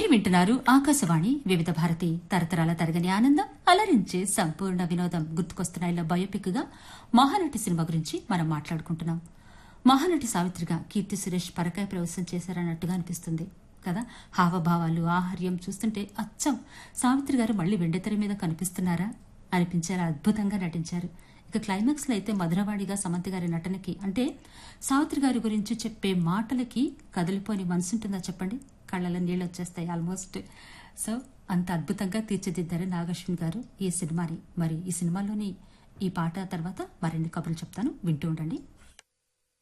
వింటున్నారు ఆకాశవాణి వివిధ భారతి తరతరాల తరగని ఆనందం అలరించే సంపూర్ణ వినోదం గుర్తుకొస్తున్నాయిలో బయోపిక్ గా మహానటి సినిమా గురించి మనం మాట్లాడుకుంటున్నాం మహానటి సావిత్రిగా కీర్తి సురేష్ పరకాయ ప్రవేశం చేశారన్నట్టుగా అనిపిస్తుంది కదా హావభావాలు ఆహార్యం చూస్తుంటే అచ్చం సావిత్రి గారు మళ్లీ వెండితెర మీద కనిపిస్తున్నారా అనిపించేలా అద్భుతంగా నటించారు ఇక క్లైమాక్స్ లో అయితే మధురవాణిగా సమంతి గారి నటనకి అంటే సావిత్రి గారి గురించి చెప్పే మాటలకి కదిలిపోని మనసుంటుందా చెప్పండి కళ్ళలో నీళ్ళు వచ్చేస్తాయి ఆల్మోస్ట్ సో అంత అద్భుతంగా తీర్చిదిద్దారు నాగశ్విన్ గారు ఈ సినిమాని మరి ఈ సినిమాలోని ఈ పాట తర్వాత మరిన్ని కబుర్లు చెప్తాను వింటూ ఉండండి